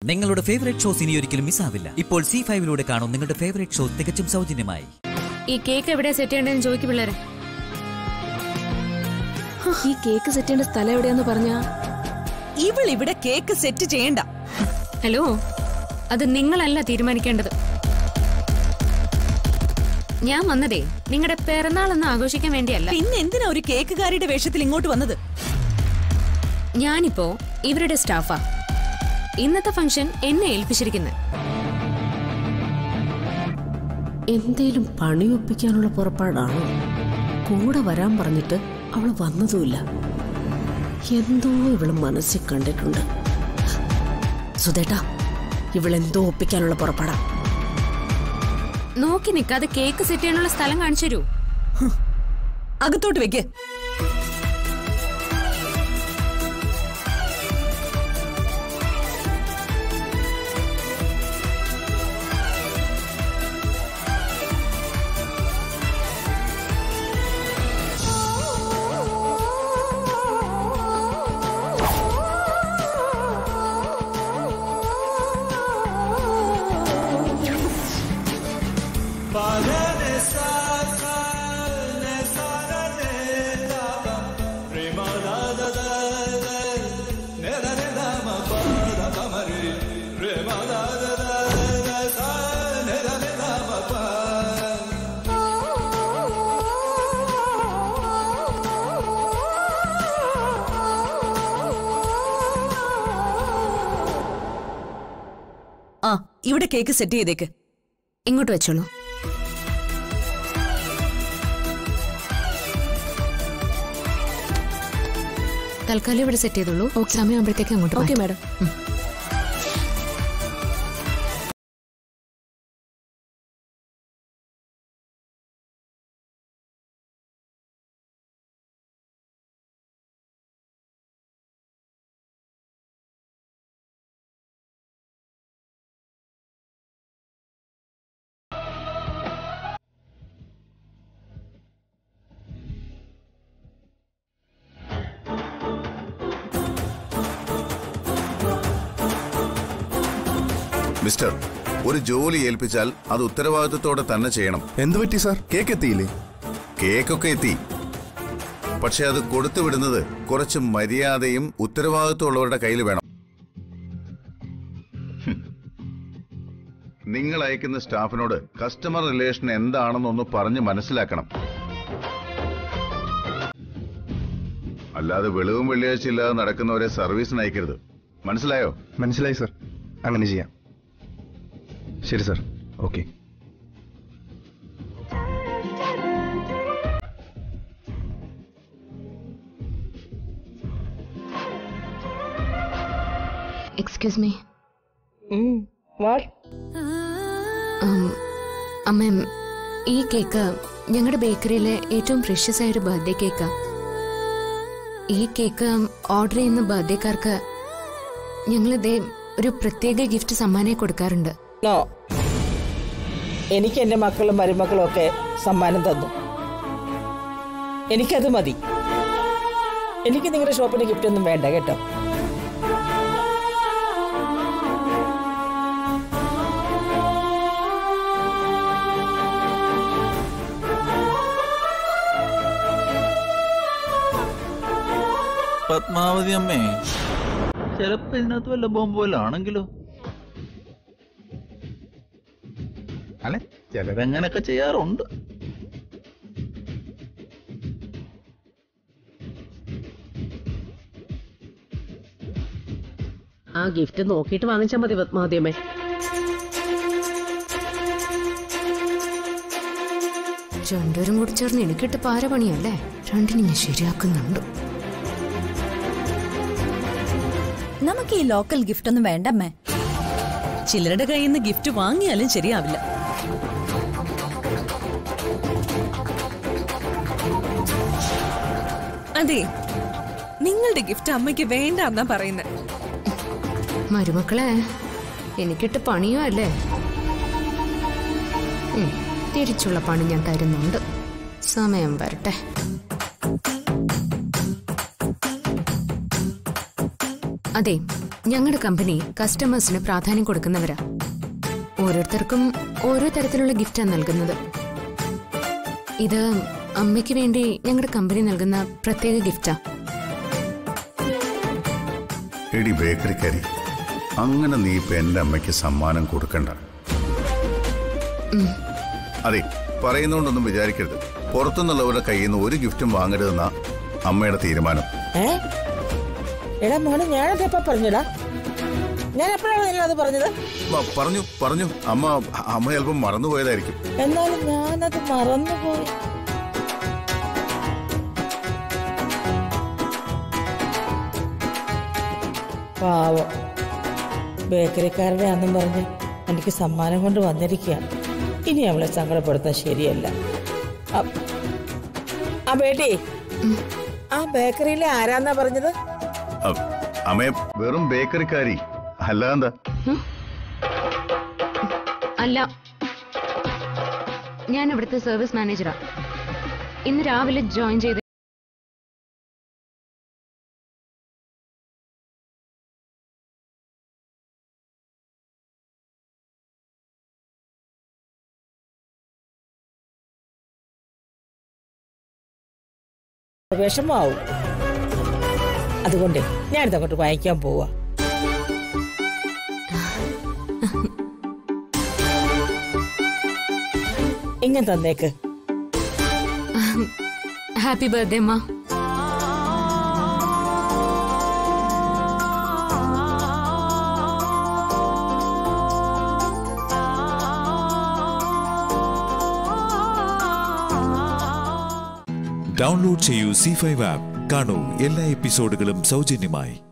നിങ്ങളുടെ favourite shows ഇനി ഒരിക്കലും മിസ്സാവില്ല ഇപ്പോൾ സി ഫൈവിലൂടെ കാണും നിങ്ങളുടെ ഫേവറേറ്റ് ഷോ തികച്ചും സൗജന്യമായി ഈ കേക്ക് എവിടെയാ സെറ്റ് ചെയ്യേണ്ടതെന്ന് ചോദിക്കും പിള്ളേരെ ഈ കേക്ക് സെറ്റ് ചെയ്യേണ്ട സ്ഥലം എവിടെയാന്ന് പറഞ്ഞാ ഇവൾ ഇവിടെ കേക്ക് സെറ്റ് ചെയ്യണ്ട ഹലോ അത് നിങ്ങളല്ല തീരുമാനിക്കേണ്ടത് ഞാൻ വന്നതേ നിങ്ങളുടെ പിറന്നാളൊന്ന് ആഘോഷിക്കാൻ വേണ്ടിയല്ല പിന്നെ എന്തിനാ ഒരു കേക്കുകാരിയുടെ വേഷത്തിൽ ഇങ്ങോട്ട് വന്നത് ഞാനിപ്പോ ഇവരുടെ സ്റ്റാഫാ ഇന്നത്തെ ഫംഗ്ഷൻ എന്നെ ഏൽപ്പിച്ചിരിക്കുന്നത് എന്തേലും പണിയൊപ്പിക്കാനുള്ള പുറപ്പാടാണോ കൂടെ വരാൻ പറഞ്ഞിട്ട് അവള് വന്നതുമില്ല എന്തോ ഇവള് മനസ്സിൽ കണ്ടിട്ടുണ്ട് സുധേട്ടാ ഇവളെന്തോ ഒപ്പിക്കാനുള്ള പുറപ്പാടാ നോക്കി നിൽക്കാതെ കേക്ക് സെറ്റ് ചെയ്യാനുള്ള സ്ഥലം കാണിച്ചു തരൂ അകത്തോട്ട് വെക്ക് ആ ഇവിടെ കേക്ക് സെറ്റ് ചെയ്തേക്ക് ഇങ്ങോട്ട് വെച്ചോളൂ തൽക്കാലം ഇവിടെ സെറ്റ് ചെയ്തോളൂ സമയമാകുമ്പോഴത്തേക്ക് അങ്ങോട്ട് ഓക്കെ മാറ്റാം. മാഡം മിസ്റ്റർ ഒരു ജോലി ഏൽപ്പിച്ചാൽ അത് ഉത്തരവാദിത്വത്തോടെ തന്നെ ചെയ്യണം എന്തു പറ്റി സാർ കേക്ക് എത്തിയില്ലേ കേക്കൊക്കെ എത്തി പക്ഷെ അത് കൊടുത്തു വിടുന്നത് കുറച്ച് മര്യാദയും ഉത്തരവാദിത്വമുള്ളവരുടെ കയ്യിൽ വേണം ഹും. നിങ്ങൾ അയക്കുന്ന സ്റ്റാഫിനോട് കസ്റ്റമർ റിലേഷൻ എന്താണെന്നൊന്ന് പറഞ്ഞ് മനസ്സിലാക്കണം അല്ലാതെ വെളിവും വെള്ളിയാഴ്ച ഇല്ലാതെ നടക്കുന്നവരെ സർവീസിന് അയക്കരുത് മനസ്സിലായോ മനസ്സിലായി സാർ അങ്ങനെ ചെയ്യാം ശരി സാർ ഓക്കെ എക്സ്ക്യൂസ് മീ അമ്മ ഈ കേക്ക് ഞങ്ങളുടെ ബേക്കറിയിലെ ഏറ്റവും പ്രഷ്യസ് ആയ ഒരു ബർത്ത്ഡേ കേക്കാ ഈ കേക്ക് ഓർഡർ ചെയ്യുന്ന ബർത്ത്ഡേക്കാർക്ക് ഞങ്ങൾ ഇതേ ഒരു പ്രത്യേക ഗിഫ്റ്റ് സമ്മാനം കൊടുക്കാറുണ്ട് നോ എനിക്ക് എൻ്റെ മക്കളും മരുമക്കളും ഒക്കെ സമ്മാനം തന്നു എനിക്കത് മതി എനിക്ക് നിങ്ങളുടെ ഷോപ്പിന് ഗിഫ്റ്റ് ഒന്നും വേണ്ട കേട്ടോ പത്മാവതി അമ്മേ ചിലപ്പോ ഇതിനകത്ത് വല്ല ബോംബ് വല്ല ആണെങ്കിലോ അല്ലെ ചിലരങ്ങനൊക്കെ ചെയ്യാറുണ്ട് ആ ഗിഫ്റ്റ് നോക്കിയിട്ട് വാങ്ങിച്ചാൽ മതി പത്മാവതിയമ്മേ രണ്ടുപേരും കൂടി ചേർന്ന് എനിക്കിട്ട് പാര പണിയല്ലേ രണ്ടിനും ഞാൻ ശരിയാക്കുന്നുണ്ട് നമുക്ക് ഈ ലോക്കൽ ഗിഫ്റ്റ് ഒന്നും വേണ്ടമ്മേ ചിലരുടെ കയ്യിൽ നിന്ന് ഗിഫ്റ്റ് വാങ്ങിയാലും ശരിയാവില്ല അതെ നിങ്ങളുടെ ഗിഫ്റ്റ് അമ്മയ്ക്ക് വേണ്ട എന്നാ പറയുന്നത് മരുമക്കളെ എനിക്കിട്ട് പണിയോ അല്ലേ ഉം, തിരിച്ചുള്ള പണി ഞാൻ തരുന്നുണ്ട് സമയം വരട്ടെ അതെ ഞങ്ങളുടെ കമ്പനി കസ്റ്റമേഴ്സിന് പ്രാധാന്യം കൊടുക്കുന്നവരാ ഓരോരുത്തർക്കും ഓരോ തരത്തിലുള്ള ഗിഫ്റ്റാണ് നൽകുന്നത് ഇത് അമ്മയ്ക്ക് വേണ്ടി ഞങ്ങളുടെ കമ്പനി നൽകുന്ന പ്രത്യേക ഗിഫ്റ്റാ എടി ബേക്കറിക്കാരി അങ്ങനെ നീ ഇപ്പൊ എന്റെ അമ്മയ്ക്ക് സമ്മാനം കൊടുക്കണ്ട അതെ പറയുന്നോണ്ടൊന്നും വിചാരിക്കരുത് പുറത്തുനിന്നുള്ളവരുടെ കയ്യിൽ നിന്ന് ഒരു ഗിഫ്റ്റും വാങ്ങരുതെന്ന അമ്മയുടെ തീരുമാനം ഏ എടാ മോനെ ഞാനതെപ്പ പറഞ്ഞടാ ഞാൻ എപ്പോഴാണ് നിന്നെ അത് പറഞ്ഞത് വ- പറഞ്ഞു പറഞ്ഞു അമ്മ അമ്മ ചിലപ്പം മറന്നുപോയതായിരിക്കും എന്നാലും ഞാനത് മറന്നുപോയി പാവം ബേക്കറിക്കാരുടെ അന്നും പറഞ്ഞ് എനിക്ക് സമ്മാനം കൊണ്ട് വന്നിരിക്കുകയാണ് ഇനി അവളെ സങ്കടപ്പെടുത്താൻ ശരിയല്ല അ- ആ ബേട്ടി ആ ബേക്കറിയിലെ ആരാന്നാ പറഞ്ഞത് അ- അമ്മയെ വെറും ബേക്കറിക്കാരി അല്ലാന്താ അല്ല ഞാൻ ഇവിടുത്തെ സർവീസ് മാനേജറാ ഇന്ന് രാവിലെ ജോയിൻ ചെയ്ത് വിഷമാവും അതുകൊണ്ട് ഞാനിത് അങ്ങോട്ട് വാങ്ങിക്കാൻ പോവാ ഇങ്ങനെ തന്നേക്ക് ഹാപ്പി ബർത്ത്ഡേ അമ്മ ഡൗൺലോഡ് ചെയ്യൂ സി ഫൈവ് ആപ്പ് കാണൂ എല്ലാ എപ്പിസോഡുകളും സൗജന്യമായി